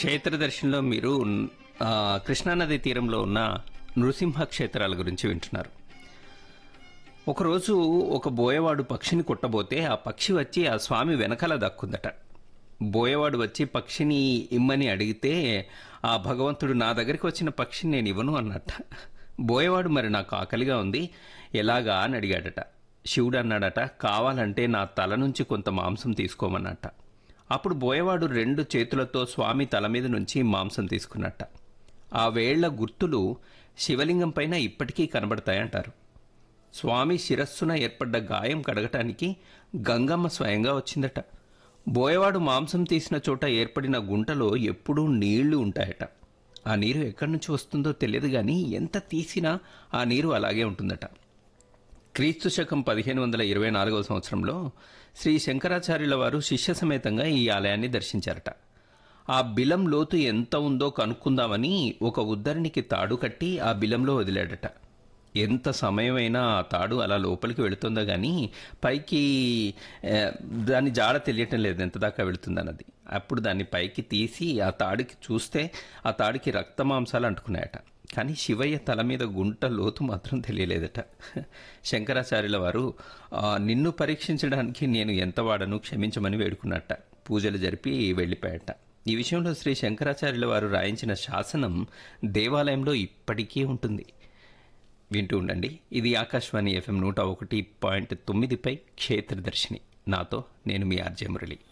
క్షేత్రదర్శనంలో మీరు ఆ, కృష్ణానది తీరంలో ఉన్న నృసింహ క్షేత్రాల గురించి వింటున్నారు ఒకరోజు ఒక బోయవాడు పక్షిని కొట్టబోతే ఆ పక్షి వచ్చి ఆ స్వామి వెనకాల దక్కుందట బోయవాడు వచ్చి పక్షిని ఇమ్మని అడిగితే ఆ భగవంతుడు నా దగ్గరికి వచ్చిన పక్షిని నేను ఇవ్వను అన్నట్ట బోయవాడు మరి నాకు ఆకలిగా ఉంది ఎలాగా అని అడిగాడట శివుడు అన్నాడట కావాలంటే నా తల నుంచి కొంత మాంసం తీసుకోమన్నట్ట అప్పుడు బోయవాడు రెండు చేతులతో స్వామి తల మీద నుంచి మాంసం తీసుకున్నట్ట ఆ వేళ్ల గుర్తులు శివలింగం పైన ఇప్పటికీ కనబడతాయంటారు స్వామి శిరస్సున ఏర్పడ్డ గాయం కడగటానికి గంగమ్మ స్వయంగా వచ్చిందట బోయవాడు మాంసం తీసిన చోట ఏర్పడిన గుంటలో ఎప్పుడూ నీళ్లు ఉంటాయట ఆ నీరు ఎక్కడి నుంచి వస్తుందో తెలియదు కానీ ఎంత తీసినా ఆ నీరు అలాగే ఉంటుందట క్రీస్తు శకం పదిహేను వందల ఇరవై నాలుగవ సంవత్సరంలో శ్రీ శంకరాచార్యుల వారు శిష్య సమేతంగా ఈ ఆలయాన్ని దర్శించారట ఆ బిలం లోతు ఎంత ఉందో కనుక్కుందామని ఒక ఉద్దరినికి తాడు కట్టి ఆ బిలంలో వదిలాడట ఎంత సమయమైనా ఆ తాడు అలా లోపలికి వెళుతుందో కానీ పైకి ఆ, దాని జాడ తెలియటం లేదు ఎంత దాకా వెళుతుందన్నది అప్పుడు దాన్ని పైకి తీసి ఆ తాడుకి చూస్తే ఆ తాడికి రక్త మాంసాలు అంటుకున్నాయట కానీ శివయ్య తల మీద గుంట లోతు మాత్రం తెలియలేదట శంకరాచార్యుల వారు "ఆ, నిన్ను పరీక్షించడానికి నేను ఎంత వాడను క్షమించమని వేడుకున్నట్ట పూజలు జరిపి వెళ్ళిపోయాట ఈ విషయంలో శ్రీ శంకరాచార్యుల వారు రాయించిన శాసనం దేవాలయంలో ఇప్పటికీ ఉంటుంది వింటూ ఉండండి ఇది ఆకాశవాణి ఎఫ్ఎం నూట ఒకటి పాయింట్ తొమ్మిదిపై క్షేత్రదర్శిని నాతో నేను మీ ఆర్జే మురళి